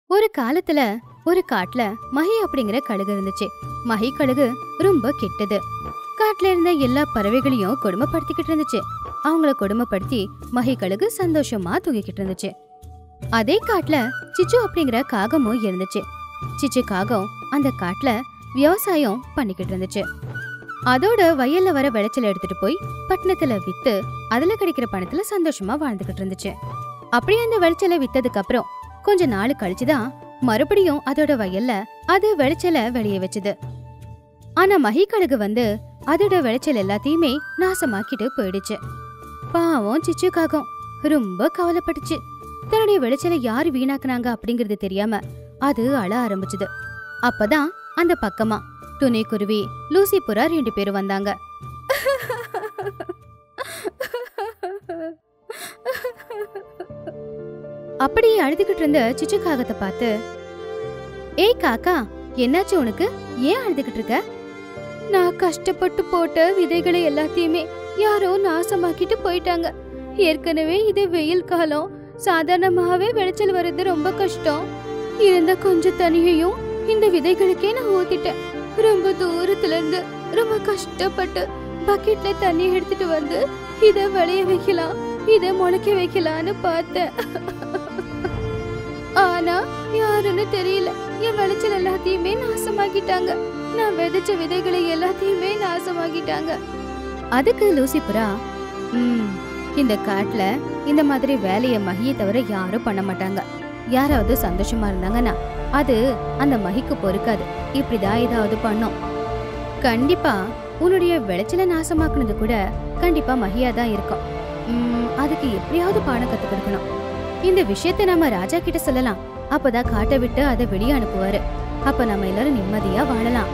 ஒரு காலத்துல ஒரு காட்டுல மஹி அப்படிங்கிற கழுகு இருந்துச்சு மஹி கழுகு ரொம்ப கெட்டது காட்டுல இருந்த எல்லா பறவைகளையும் கொடுமைப்படுத்திக்கிட்டு இருந்துச்சு அவங்கள கொடுமைப்படுத்தி மஹி கழுகு சந்தோஷமா தூங்கிக்கிட்டு இருந்துச்சு அதே காட்டுல சிச்சு அப்படிங்கிற காகமும் இருந்துச்சு சிச்சு காகம் அந்த காட்டுல விவசாயம் பண்ணிக்கிட்டு இருந்துச்சு அதோட வயல்ல வர விளைச்சல எடுத்துட்டு போய் பட்டணத்துல வித்து அதுல கிடைக்கிற பணத்துல சந்தோஷமா வாழ்ந்துகிட்டு இருந்துச்சு அப்படியே அந்த விளைச்சலை வித்ததுக்கு அப்புறம் கொஞ்ச நாள் கழிச்சுதான் மறுபடியும் அதோட வயல்ல அது விளைச்சல வெளியே வச்சுது ஆனா மகிக்கழுகு வந்து அதோட விளைச்சல் எல்லாத்தையுமே நாசமாக்கிட்டு போயிடுச்சு பாவம் சிச்சு காகம் ரொம்ப கவலைப்பட்டுச்சு தன்னுடைய விளைச்சலை யார் வீணாக்குனாங்க அப்படிங்கறது தெரியாம அது அழ ஆரம்பிச்சுது அப்பதான் அந்த பக்கமா துணை குருவி லூசி புறா ரெண்டு பேரும் வந்தாங்க அப்படியே அழுதுகிட்டு இருந்த சிச்சு காகத்தை பார்த்து ஏய் காக்கா என்னாச்சு உனக்கு ஏன் அழுதுகிட்டு இருக்க நான் கஷ்டப்பட்டு போட்ட விதைகளை எல்லாத்தையுமே யாரோ நாசமாக்கிட்டு போயிட்டாங்க ஏற்கனவே இது வெயில் காலம் சாதாரணமாகவே விளைச்சல் வர்றது ரொம்ப கஷ்டம் இருந்த கொஞ்சம் தண்ணியையும் இந்த விதைகளுக்கே நான் ஊத்திட்டேன் ரொம்ப தூரத்துல இருந்து ரொம்ப கஷ்டப்பட்டு பக்கெட்ல தண்ணி எடுத்துட்டு வந்து இத விளைய வைக்கலாம் இத முளைக்க வைக்கலான்னு பார்த்தேன் ஆனா யாருன்னு தெரியல என் விளைச்சல் எல்லாத்தையுமே நாசமாக்கிட்டாங்க நான் விதைச்ச விதைகளை எல்லாத்தையுமே நாசமாக்கிட்டாங்க அதுக்கு லூசிபுரா ம் இந்த காட்டுல இந்த மாதிரி வேலைய மகியை தவிர யாரும் பண்ண மாட்டாங்க யாராவது சந்தோஷமா இருந்தாங்கன்னா அது அந்த மகிக்கு பொறுக்காது இப்படிதான் ஏதாவது பண்ணும் கண்டிப்பா உன்னுடைய விளைச்சல நாசமாக்குனது கூட கண்டிப்பா மகியா தான் இருக்கும் ம், அதுக்கு எப்படியாவது பாடம் கத்து கொடுக்கணும் இந்த விஷயத்த நம்ம ராஜா கிட்ட சொல்லலாம் அப்பதான் காட்டை விட்டு அதை வெளியே அனுப்புவாரு அப்ப நம்ம எல்லாரும் நிம்மதியா வாழலாம்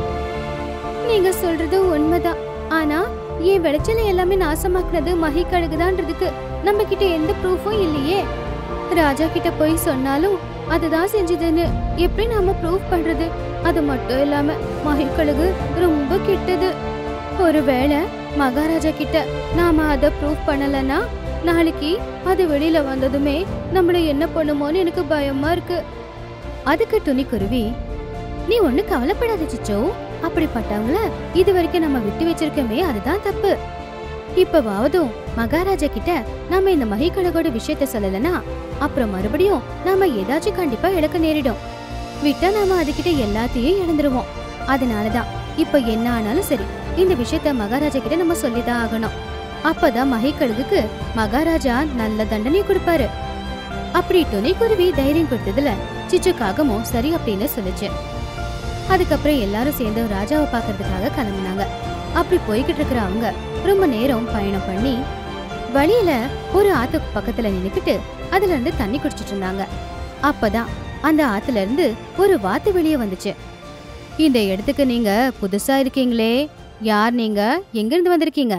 நீங்க சொல்றது உண்மைதான் ஆனா என் விளைச்சல எல்லாமே நாசமாக்குனது மகி கழுகுதான்றதுக்கு நம்ம கிட்ட எந்த ப்ரூஃபும் இல்லையே ராஜா கிட்ட போய் சொன்னாலும் அதுதான் செஞ்சதுன்னு எப்படி நாம ப்ரூஃப் பண்றது அது மட்டும் இல்லாம மகி கழுகு ரொம்ப கெட்டது ஒருவேளை மகாராஜா கிட்ட நாம அத ப்ரூஃப் பண்ணலன்னா நாளைக்கு அது வெளியில வந்ததுமே நம்மள என்ன பண்ணுமோன்னு எனக்கு பயமா இருக்கு அதுக்கு துணி குருவி நீ ஒண்ணு கவலைப்படாத சிச்சோ அப்படிப்பட்டவங்கள இது வரைக்கும் நம்ம விட்டு வச்சிருக்கோமே அதுதான் தப்பு இப்பவாவதும் மகாராஜா கிட்ட நாம இந்த மகிக்கழகோட விஷயத்த சொல்லலனா அப்புறம் மறுபடியும் நாம ஏதாச்சும் கண்டிப்பா இழக்க நேரிடும் விட்டா நாம அதுகிட்ட எல்லாத்தையும் இழந்துருவோம் அதனாலதான் இப்ப என்ன ஆனாலும் சரி இந்த விஷயத்த மகாராஜா கிட்ட நம்ம சொல்லிதான் ஆகணும் அப்பதான் மகிக்கழுகுக்கு மகாராஜா நல்ல தண்டனை கொடுப்பாரு அப்படி துணைக்குருவி தைரியம் கொடுத்ததுல சிச்சு காகமும் சரி அப்படின்னு சொல்லுச்சு அதுக்கப்புறம் எல்லாரும் சேர்ந்து ராஜாவை பார்க்கறதுக்காக கிளம்புனாங்க அப்படி போய்கிட்டு இருக்கிற அவங்க ரொம்ப நேரம் பயணம் பண்ணி வழியில ஒரு ஆத்துக்கு பக்கத்துல நின்னுக்கிட்டு அதுல இருந்து தண்ணி குடிச்சிட்டு இருந்தாங்க அப்பதான் அந்த ஆத்துல இருந்து ஒரு வாத்து வெளியே வந்துச்சு இந்த இடத்துக்கு நீங்க புதுசா இருக்கீங்களே யார் நீங்க எங்க இருந்து வந்திருக்கீங்க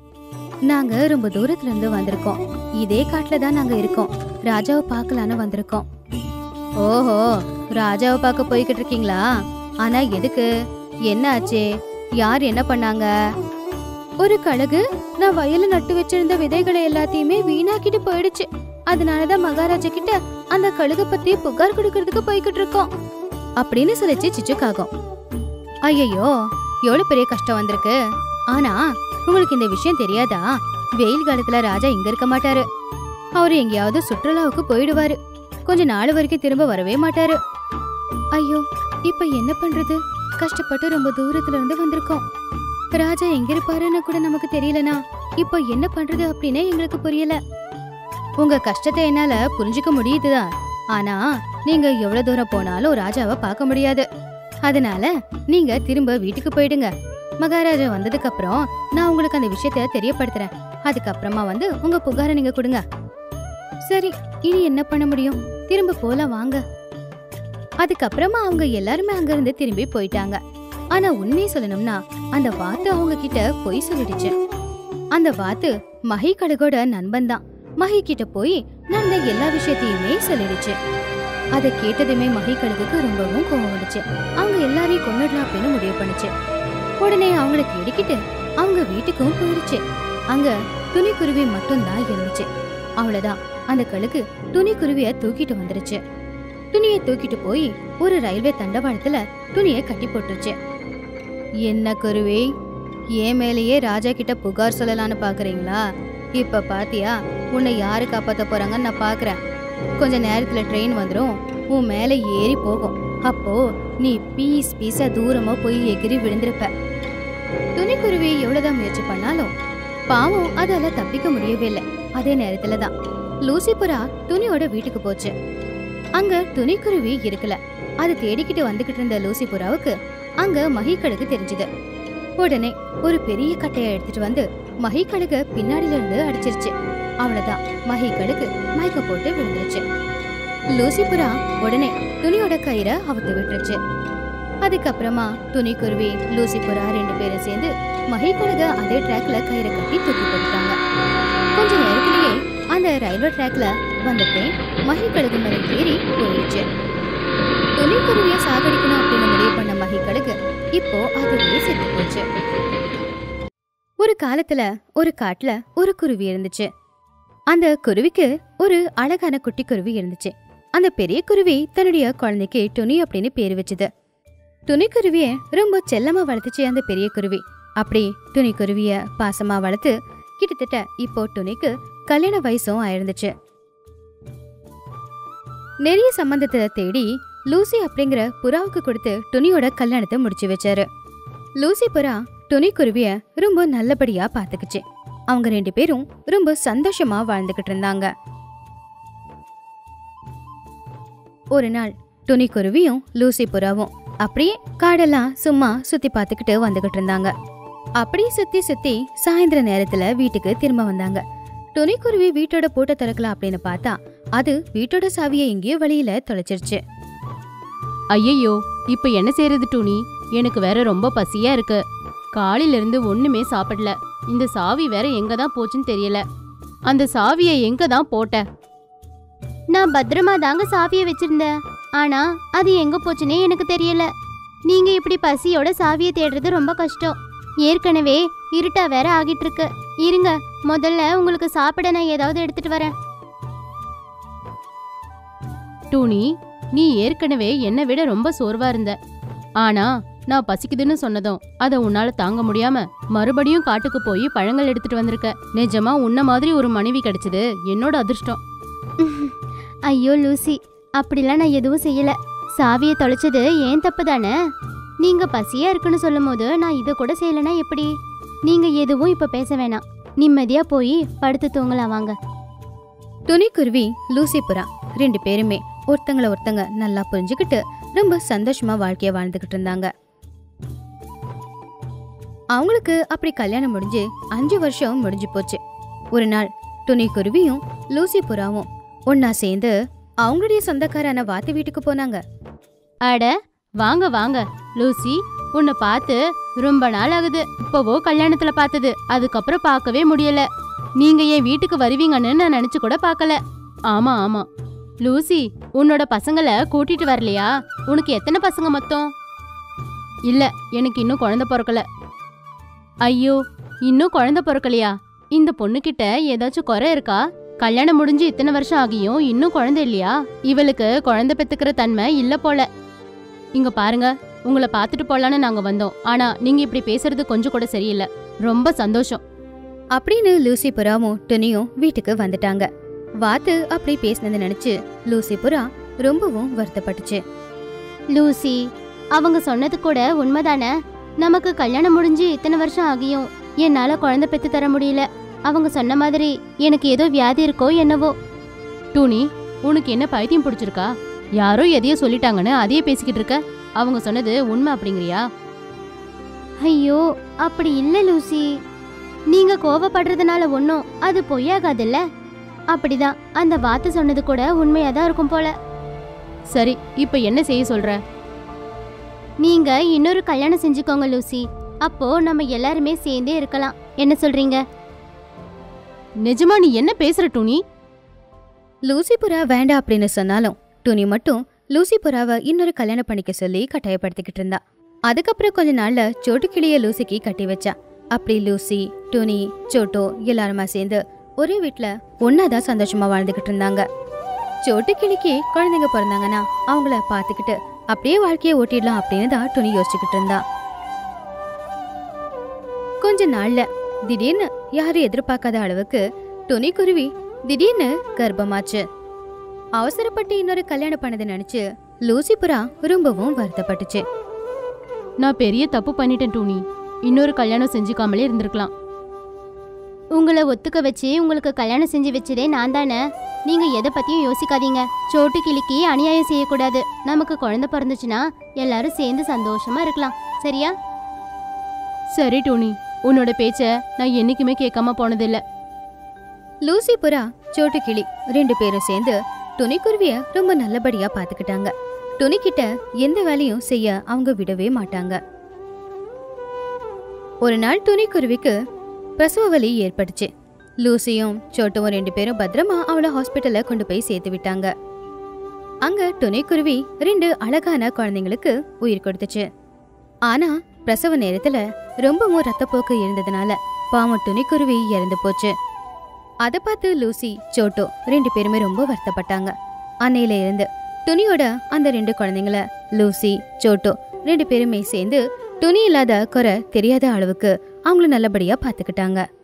நாங்க ரொம்ப தூரத்துல இருந்து வந்திருக்கோம் இதே காட்டுல தான் நாங்க இருக்கோம் ராஜாவை பார்க்கலான்னு வந்திருக்கோம் ஓஹோ ராஜாவை பார்க்க போய்கிட்டு இருக்கீங்களா ஆனா எதுக்கு என்ன ஆச்சு யார் என்ன பண்ணாங்க ஒரு கழுகு நான் வயல்ல நட்டு வச்சிருந்த விதைகளை எல்லாத்தையுமே வீணாக்கிட்டு போயிடுச்சு அதனாலதான் மகாராஜா கிட்ட அந்த கழுகு பத்தி புகார் கொடுக்கறதுக்கு போய்கிட்டு இருக்கோம் அப்படின்னு சொல்லிச்சு சிச்சுக்காகும் ஐயையோ எவ்வளவு பெரிய கஷ்டம் வந்திருக்கு ஆனா உங்களுக்கு இந்த விஷயம் தெரியாதா வெயில் காலத்துல ராஜா இங்க இருக்க மாட்டாரு அவரு எங்கேயாவது சுற்றுலாவுக்கு போயிடுவாரு கொஞ்ச நாள் வரைக்கும் திரும்ப வரவே மாட்டாரு ஐயோ இப்ப என்ன பண்றது கஷ்டப்பட்டு ரொம்ப தூரத்துல இருந்து வந்திருக்கோம் ராஜா எங்க இருப்பாருன்னு கூட நமக்கு தெரியலனா இப்போ என்ன பண்றது அப்படின்னு எங்களுக்கு புரியல உங்க கஷ்டத்தை என்னால புரிஞ்சுக்க முடியுதுதான் ஆனா நீங்க எவ்வளவு தூரம் போனாலும் ராஜாவை பார்க்க முடியாது அதனால நீங்க திரும்ப வீட்டுக்கு போயிடுங்க மகாராஜா வந்ததுக்கு அப்புறம் நான் உங்களுக்கு அந்த விஷயத்த தெரியப்படுத்துறேன் அதுக்கப்புறமா வந்து உங்க புகாரை நீங்க கொடுங்க சரி இனி என்ன பண்ண முடியும் திரும்ப போலாம் வாங்க அதுக்கப்புறமா அவங்க எல்லாருமே அங்க இருந்து திரும்பி போயிட்டாங்க ஆனா உண்மையை சொல்லணும்னா அந்த வாத்து அவங்க கிட்ட பொய் சொல்லிடுச்சு அந்த வாத்து மஹி கழுகோட நண்பன் தான் மஹி கிட்ட போய் நடந்த எல்லா விஷயத்தையுமே சொல்லிடுச்சு அதை கேட்டதுமே மஹி கழுகுக்கு ரொம்பவும் கோவம் வந்துச்சு அவங்க எல்லாரையும் கொன்னுடலாம் அப்படின்னு முடிவு பண்ணுச்சு உடனே அவங்கள தேடிக்கிட்டு அவங்க வீட்டுக்கும் போயிடுச்சு அங்க துணிக்குருவி மட்டும்தான் இருந்துச்சு அவ்வளவுதான் அந்த கழுகு துணிக்குருவிய தூக்கிட்டு வந்துருச்சு துணியை தூக்கிட்டு போய் ஒரு ரயில்வே தண்டவாளத்துல துணியை கட்டி போட்டுருச்சு என்ன குருவி என் மேலேயே ராஜா கிட்ட புகார் சொல்லலாம்னு பாக்குறீங்களா இப்ப பாத்தியா உன்னை யாரு காப்பாத்த போறாங்கன்னு நான் பாக்குறேன் கொஞ்ச நேரத்துல ட்ரெயின் வந்துடும் உன் மேல ஏறி போகும் அப்போ நீ பீஸ் பீஸா தூரமா போய் எகிரி விழுந்திருப்ப துணிக்குருவி எவ்வளவுதான் முயற்சி பண்ணாலும் பாவம் அதால தப்பிக்க முடியவே இல்லை அதே நேரத்துல தான் லூசி புறா துணியோட வீட்டுக்கு போச்சு அங்க துணிக்குருவி இருக்கல அது தேடிக்கிட்டு வந்துகிட்டு இருந்த லூசி புறாவுக்கு அங்க மகிக்கழுகு தெரிஞ்சது உடனே ஒரு பெரிய கட்டைய எடுத்துட்டு வந்து மகிக்கழுக பின்னாடில இருந்து அடிச்சிருச்சு அவ்வளவுதான் மகிக்கழுகு மயக்க போட்டு விழுந்துருச்சு லூசி புறா உடனே துணியோட கயிறை அவுத்து விட்டுருச்சு அதுக்கப்புறமா துணிக்குருவி லூசி புறா ரெண்டு பேரும் சேர்ந்து மகிக்கழுக அதே ட்ராக்ல கயிறை கட்டி தூக்கி போட்டுட்டாங்க கொஞ்ச நேரத்திலேயே அந்த ரயில்வே ட்ராக்ல வந்த ட்ரெயின் மகிக்கழுகு மேல ஏறி போயிடுச்சு துணிக்குருவிய சாகடிக்கணும் அப்படின்னு முடிவு பண்ண மகிக்கழுகு இப்போ அதுவே செத்து போச்சு ஒரு காலத்துல ஒரு காட்டுல ஒரு குருவி இருந்துச்சு அந்த குருவிக்கு ஒரு அழகான குட்டி குருவி இருந்துச்சு அந்த பெரிய குருவி தன்னுடைய குழந்தைக்கு துணி அப்படின்னு பேர் வச்சுது துணிக்குருவிய ரொம்ப செல்லமா வளர்த்துச்சு அந்த பெரிய குருவி அப்படி துணிக்குருவிய பாசமா வளர்த்து கிட்டத்தட்ட இப்போ துணிக்கு கல்யாண வயசும் ஆயிருந்துச்சு நிறைய சம்பந்தத்தை தேடி லூசி அப்படிங்கிற புறாவுக்கு கொடுத்து துணியோட கல்யாணத்தை முடிச்சு வச்சாரு லூசி புறா துணி குருவிய ரொம்ப நல்லபடியா பாத்துக்குச்சு அவங்க ரெண்டு பேரும் ரொம்ப சந்தோஷமா வாழ்ந்துகிட்டு இருந்தாங்க ஒரு நாள் துணி குருவியும் லூசி புறாவும் அப்படியே காடெல்லாம் சும்மா சுத்தி பார்த்துக்கிட்டு வந்துகிட்டு இருந்தாங்க அப்படியே சுத்தி சுத்தி சாயந்தர நேரத்துல வீட்டுக்கு திரும்ப வந்தாங்க துணிக்குருவி வீட்டோட பூட்டை திறக்கலாம் அப்படின்னு பார்த்தா அது வீட்டோட சாவியை எங்கேயோ வழியில தொலைச்சிருச்சு ஐயையோ இப்ப என்ன செய்யறது டூனி எனக்கு வேற ரொம்ப பசியா இருக்கு காலையில இருந்து ஒண்ணுமே சாப்பிடல இந்த சாவி வேற எங்க தான் போச்சுன்னு தெரியல அந்த சாவியை எங்க தான் போட்ட நான் பத்திரமா தாங்க சாவியை வச்சிருந்தேன் ஆனா அது எங்க போச்சுன்னே எனக்கு தெரியல நீங்க இப்படி பசியோட சாவியை தேடுறது ரொம்ப கஷ்டம் ஏற்கனவே இருட்டா வேற ஆகிட்டு இருக்கு இருங்க முதல்ல உங்களுக்கு சாப்பிட நான் ஏதாவது எடுத்துட்டு வரேன் டூனி நீ ஏற்கனவே என்னை விட ரொம்ப சோர்வா இருந்த ஆனா நான் பசிக்குதுன்னு சொன்னதும் அதை உன்னால தாங்க முடியாம மறுபடியும் காட்டுக்கு போய் பழங்கள் எடுத்துட்டு வந்திருக்க நிஜமா உன்ன மாதிரி ஒரு மனைவி கிடைச்சது என்னோட அதிர்ஷ்டம் ஐயோ லூசி அப்படிலாம் நான் எதுவும் செய்யல சாவியை தொலைச்சது ஏன் தப்பு தானே நீங்க பசியா இருக்குன்னு சொல்லும் போது நான் இதை கூட செய்யலனா எப்படி நீங்க எதுவும் இப்ப பேச வேணாம் நிம்மதியா போய் படுத்து தூங்கலாம் வாங்க துணிக்குருவி லூசி புறா ரெண்டு பேருமே ஒருத்தங்கள ஒருத்தங்க நல்லா புரிஞ்சுக்கிட்டு ரொம்ப சந்தோஷமா வாழ்க்கைய வாழ்ந்துகிட்டு இருந்தாங்க அவங்களுக்கு அப்படி கல்யாணம் முடிஞ்சு அஞ்சு வருஷம் முடிஞ்சு போச்சு ஒரு நாள் துணிக்குருவியும் லூசி புறாவும் ஒன்னா சேர்ந்து அவங்களுடைய சொந்தக்காரான வாத்து வீட்டுக்கு போனாங்க அட வாங்க வாங்க லூசி உன்னை பார்த்து ரொம்ப நாள் ஆகுது இப்பவோ கல்யாணத்துல பார்த்தது அதுக்கப்புறம் பார்க்கவே முடியல நீங்க என் வீட்டுக்கு வருவீங்கன்னு நான் நினைச்சு கூட பார்க்கல ஆமா ஆமா லூசி உன்னோட பசங்களை கூட்டிட்டு வரலையா உனக்கு எத்தனை பசங்க மொத்தம் இல்ல எனக்கு இன்னும் குழந்தை பிறக்கல ஐயோ இன்னும் குழந்தை பிறக்கலையா இந்த பொண்ணுகிட்ட ஏதாச்சும் குறை இருக்கா கல்யாணம் முடிஞ்சு இத்தனை வருஷம் ஆகியும் இன்னும் குழந்தை இல்லையா இவளுக்கு குழந்தை பெத்துக்கிற தன்மை இல்ல போல இங்க பாருங்க உங்களை பார்த்துட்டு போலான்னு நாங்க வந்தோம் ஆனா நீங்க இப்படி பேசுறது கொஞ்சம் கூட சரியில்லை ரொம்ப சந்தோஷம் அப்படின்னு லூசி புறாவும் துணியும் வீட்டுக்கு வந்துட்டாங்க வாத்து அப்படி பேசினதை நினைச்சு லூசி புறா ரொம்பவும் வருத்தப்பட்டுச்சு லூசி அவங்க சொன்னது கூட உண்மைதானே நமக்கு கல்யாணம் முடிஞ்சு இத்தனை வருஷம் ஆகியும் என்னால குழந்தை பெத்து தர முடியல அவங்க சொன்ன மாதிரி எனக்கு ஏதோ வியாதி இருக்கோ என்னவோ டூனி உனக்கு என்ன பைத்தியம் பிடிச்சிருக்கா யாரோ எதையோ சொல்லிட்டாங்கன்னு அதையே பேசிக்கிட்டு இருக்க அவங்க சொன்னது உண்மை அப்படிங்கிறியா ஐயோ அப்படி இல்ல லூசி நீங்க கோவப்படுறதுனால ஒன்றும் அது பொய்யாகாதுல்ல அப்படிதான் அந்த வார்த்தை சொன்னது கூட உண்மையா தான் இருக்கும் போல சரி இப்போ என்ன செய்ய சொல்ற நீங்க இன்னொரு கல்யாணம் செஞ்சுக்கோங்க லூசி அப்போ நம்ம எல்லாருமே சேர்ந்தே இருக்கலாம் என்ன சொல்றீங்க நிஜமா நீ என்ன பேசுற டூனி லூசி புறா வேண்டாம் அப்படின்னு சொன்னாலும் துணி மட்டும் லூசி புறாவை இன்னொரு கல்யாணம் பண்ணிக்க சொல்லி கட்டாயப்படுத்திக்கிட்டு இருந்தா அதுக்கப்புறம் கொஞ்ச நாள்ல சோட்டு கிளிய லூசிக்கு கட்டி வச்சா அப்படி லூசி துணி சோட்டோ எல்லாருமா சேர்ந்து ஒரே வீட்ல ஒன்னாதான் சந்தோஷமா வாழ்ந்துகிட்டு இருந்தாங்க சோட்டு கிளிக்கு குழந்தைங்க பிறந்தாங்கன்னா அவங்கள பாத்துக்கிட்டு அப்படியே வாழ்க்கையை ஓட்டிடலாம் அப்படின்னு தான் துணி யோசிச்சுக்கிட்டு இருந்தா கொஞ்ச நாள்ல திடீர்னு யாரும் எதிர்பார்க்காத அளவுக்கு துணி குருவி திடீர்னு கர்ப்பமாச்சு அவசரப்பட்டு இன்னொரு கல்யாணம் பண்ணதை நினைச்சு லூசி புறா ரொம்பவும் வருத்தப்பட்டுச்சு நான் பெரிய தப்பு பண்ணிட்டேன் டூனி இன்னொரு கல்யாணம் செஞ்சுக்காமலே இருந்திருக்கலாம் உங்களை ஒத்துக்க வச்சு உங்களுக்கு கல்யாணம் செஞ்சு வச்சதே நான் தானே நீங்க எதை பத்தியும் யோசிக்காதீங்க சோட்டு கிளிக்கு அநியாயம் செய்யக்கூடாது நமக்கு குழந்தை பிறந்துச்சுன்னா எல்லாரும் சேர்ந்து சந்தோஷமா இருக்கலாம் சரியா சரி டோனி உன்னோட பேச்ச நான் என்னைக்குமே கேட்காம போனதில்ல லூசி புறா சோட்டு கிளி ரெண்டு பேரும் சேர்ந்து துணிக்குருவிய ரொம்ப நல்லபடியா பாத்துக்கிட்டாங்க துணிக்கிட்ட எந்த வேலையும் செய்ய அவங்க விடவே மாட்டாங்க ஒரு நாள் துணிக்குருவிக்கு பிரசவ வலி ஏற்பட்டுச்சு லூசியும் சோட்டுவும் ரெண்டு பேரும் பத்திரமா அவளை ஹாஸ்பிட்டல்ல கொண்டு போய் சேர்த்து விட்டாங்க அங்க துணைக்குருவி ரெண்டு அழகான குழந்தைங்களுக்கு உயிர் கொடுத்துச்சு ஆனா பிரசவ நேரத்துல ரொம்பவும் ரத்தப்போக்கு இருந்ததுனால பாவம் துணிக்குருவி இறந்து போச்சு அதை பார்த்து லூசி சோட்டோ ரெண்டு பேருமே ரொம்ப வருத்தப்பட்டாங்க அன்னையில இருந்து துணியோட அந்த ரெண்டு குழந்தைங்கள லூசி சோட்டோ ரெண்டு பேருமே சேர்ந்து துணி இல்லாத குறை தெரியாத அளவுக்கு அவங்கள நல்லபடியா பாத்துக்கிட்டாங்க